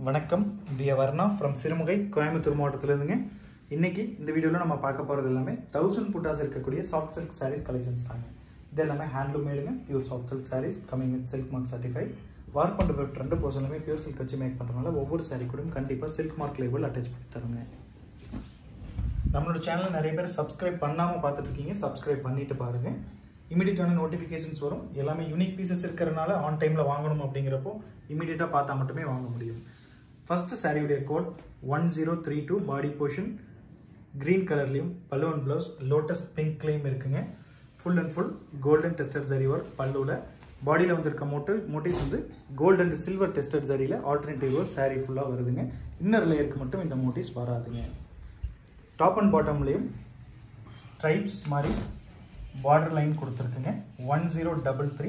வணக்கம் விய வர்ணா ஃப்ரம் சிறுமுகை கோயம்புத்தூர் மாவட்டத்திலேருந்துங்க இன்னைக்கு இந்த வீடியோவில் நம்ம பார்க்க போகிறது எல்லாமே தௌசண்ட் புட்டாஸ் இருக்கக்கூடிய சாஃப்ட் சில்க் சாரீஸ் கலெக்ஷன்ஸ் தாங்க இது எல்லாமே ஹேண்ட்லூம் மேடுங்க pure soft silk saris coming with silk mark certified warp and weft ரெண்டு போர்ஷனுமே பியூர் சில்க் வச்சு மேக் பண்ணுறதுனால ஒவ்வொரு சாரீ கூடயும் கண்டிப்பாக சில்க் மார்க் லேபிள் அட்டாச் பண்ணி தருங்க நம்மளோட சேனல் நிறைய பேர் சப்ஸ்கிரைப் பண்ணாமல் பார்த்துட்டு இருக்கீங்க சப்ஸ்கிரைப் பண்ணிட்டு பாருங்கள் இமீடியட்டான நோட்டிஃபிகேஷன்ஸ் வரும் எல்லாமே யூனிக் பீசஸ் இருக்கிறனால ஆன் டைமில் வாங்கணும் அப்படிங்கிறப்போ இமீடியட்டாக பார்த்தா மட்டுமே வாங்க முடியும் ஃபஸ்ட்டு சாரியுடைய code one zero three two body portion green கலர்லேயும் பல்லு அண்ட் ப்ளவுஸ் லோட்டஸ் பிங்க்லேயும் இருக்குங்க full and full golden tested zari work பல்லுவில் பாடியில் வந்திருக்க மோட்டு மோட்டிவ்ஸ் வந்து கோல்டு அண்ட் சில்வர் டெஸ்டட் ஜரியில் ஆல்டர்னேட்டிவ் சாரீ ஃபுல்லாக வருதுங்க இன்னர் லேயருக்கு மட்டும் இந்த மோட்டிவ்ஸ் வராதுங்க டாப் அண்ட் பாட்டம்லேயும் ஸ்ட்ரைப்ஸ் மாதிரி பார்டர் லைன் கொடுத்துருக்குங்க ஒன் ஜீரோ டபுள் த்ரீ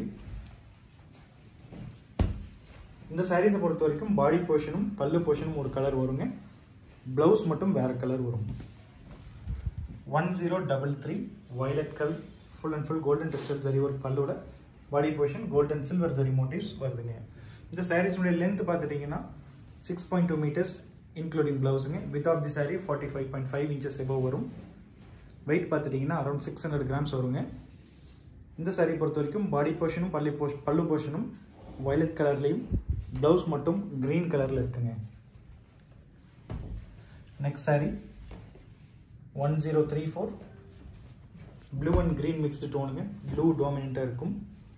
இந்த சாரீஸை பொறுத்த வரைக்கும் பாடி போர்ஷனும் பல்லு போர்ஷனும் ஒரு கலர் வருங்க ப்ளவுஸ் மட்டும் வேறு கலர் வரும் one zero double three violet colour full and full golden texture zari work பல்லோட body portion golden silver zari motifs வருதுங்க இந்த சாரீஸுடைய லென்த் பார்த்துட்டிங்கன்னா six point two metres including ப்ளவுஸுங்க with of the sari forty five point five inches above வரும் weight பார்த்துட்டிங்கன்னா around six hundred grams வருங்க இந்த சாரீ பொறுத்த வரைக்கும் பாடி போர்ஷனும் பள்ளி போஷ் பல்லு போர்ஷனும் வயலட் கலர்லேயும் ப்ளவுஸ் மட்டும் க்ரீன் கலரில் இருக்குங்க next sari one zero three four blue and green mixed டோனுங்க ப்ளூ டாமினண்ட்டாக இருக்கும்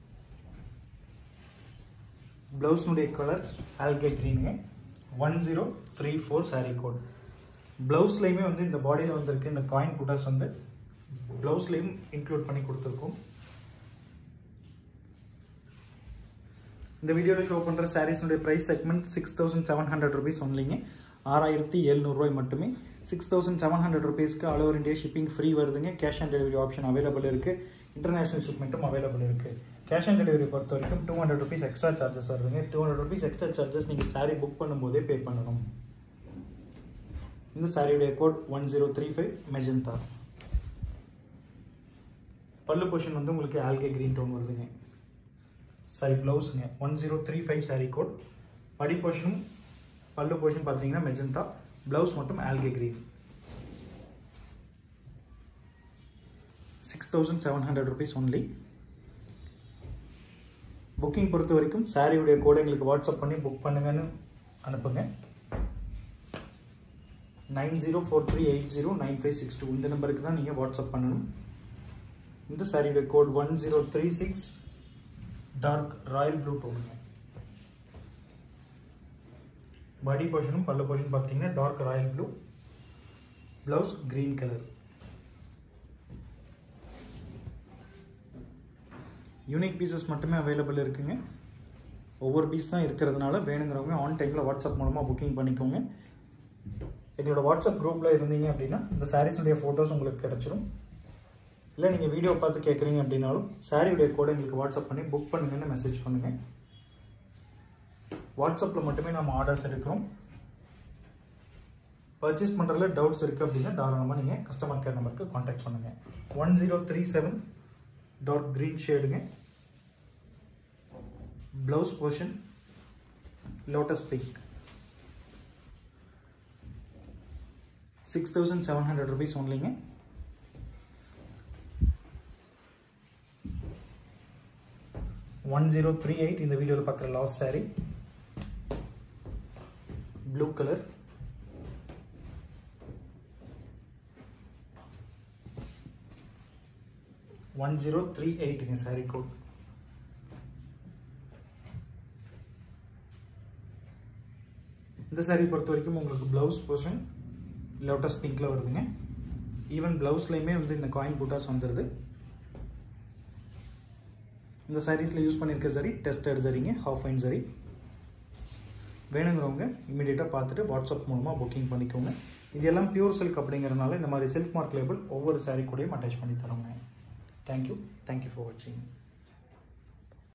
ப்ளவுஸ்னுடைய கலர் ஆல்கே க்ரீனுங்க one zero three four sari code ப்ளவுஸ்லேயுமே வந்து இந்த பாடியில் வந்திருக்கு இந்த காயின் புட்டாஸ் வந்து ப்ளவுஸ்லேயும் இன்க்ளூட் பண்ணி கொடுத்துருக்கோம் இந்த வீடியோவில் ஷோ பண்ணுற சாரீஸுடைய price segment six thousand seven hundred rupees ஒன்லிங்க ஆறாயிரத்தி எழுநூறுவாய் மட்டுமே சிக்ஸ் தௌசண்ட் செவன் ஹண்ட்ரட் ருபீஸ்க்கு all over India shipping free வருதுங்க cash on delivery option available இருக்குது இன்டர்நேஷனல் ஷிப்மெண்ட்டும் அவைலபிள் இருக்குது கேஷ் ஆன் டெலிவரி பொறுத்த வரைக்கும் two hundred rupees extra charges வருதுங்க two hundred rupees extra charges நீங்கள் சாரீ புக் பண்ணும்போதே பே பண்ணணும் இந்த சாரியுடைய code one zero three five magenta pallu portion வந்து உங்களுக்கு ஆல்கே க்ரீன் டோன் வருதுங்க சாரி ப்ளவுஸுங்க one zero three five sari code body போர்ஷனும் பல்லு போர்ஷன் பார்த்தீங்கன்னா மெஜந்தா ப்ளவுஸ் மட்டும் algae green six thousand seven hundred rupees only booking பொறுத்த வரைக்கும் சாரியுடைய கோடை எங்களுக்கு வாட்ஸ்அப் பண்ணி புக் பண்ணுங்கன்னு அனுப்புங்க nine zero four three eight zero nine five six two இந்த நம்பருக்கு தான் நீங்கள் வாட்ஸ்அப் பண்ணணும் இந்த சாரியோட code one zero three six dark royal blue டோனுங்க பாடி போர்ஷனும் பல்லு போர்ஷன் பார்த்தீங்கன்னா dark royal blue blouse green colour unique pieces மட்டுமே அவைலபிள் இருக்குங்க ஒவ்வொரு பீஸ் தான் இருக்கிறதுனால வேணுங்கிறவங்க ஆன் டைமில் வாட்ஸ்அப் மூலமாக புக்கிங் பண்ணிக்கோங்க எங்களோட வாட்ஸ்அப் குரூப்பில் இருந்தீங்க அப்படின்னா இந்த சாரீஸுடைய ஃபோட்டோஸ் உங்களுக்கு கிடச்சிரும் இல்லை நீங்கள் வீடியோ பார்த்து கேட்குறீங்க அப்படின்னாலும் சாரியுடைய கோடை எங்களுக்கு வாட்ஸ்அப் பண்ணி புக் பண்ணுங்கன்னு மெசேஜ் பண்ணுங்கள் வாட்ஸ்அப்பில் மட்டுமே நம்ம ஆர்டர்ஸ் எடுக்கிறோம் பர்ச்சேஸ் பண்ணுறதுல டவுட்ஸ் இருக்குது அப்படின்னா தாராளமாக நீங்கள் கஸ்டமர் கேர் நம்பருக்கு காண்டாக்ட் பண்ணுங்கள் one zero three seven dark green ஷேடுங்க blouse portion lotus pink six thousand seven hundred rupees ஒன்லிங்க ஒன் ஜீரோ த்ரீ எயிட் இந்த வீடியோவில் பார்க்குற last sari blue colour one zero three எயிட்டுங்க சாரீ கோட் இந்த சாரீ பொறுத்த வரைக்கும் உங்களுக்கு ப்ளவுஸ் போர்ஷன் லோட்டஸ் பிங்க்கில் வருதுங்க ஈவன் ப்ளவுஸ்லேயுமே வந்து இந்த காயின் பூட்டாஸ் வந்துடுது இந்த சாரீஸில் யூஸ் பண்ணியிருக்க சரி டெஸ்டட் சரிங்க ஹாஃப் ஃபைன் சரி வேணுங்கிறவங்க இமீடியட்டாக பார்த்துட்டு வாட்ஸ்அப் மூலமாக புக்கிங் பண்ணிக்கோங்க இது எல்லாம் பியூர் சில்க் அப்படிங்கிறனால இந்த மாதிரி சில்க் மார்க் லேபிள் ஒவ்வொரு சாரீ கூடயும் அட்டாச் பண்ணி தரோங்க தேங்க்யூ தேங்க்யூ ஃபார் வாட்சிங்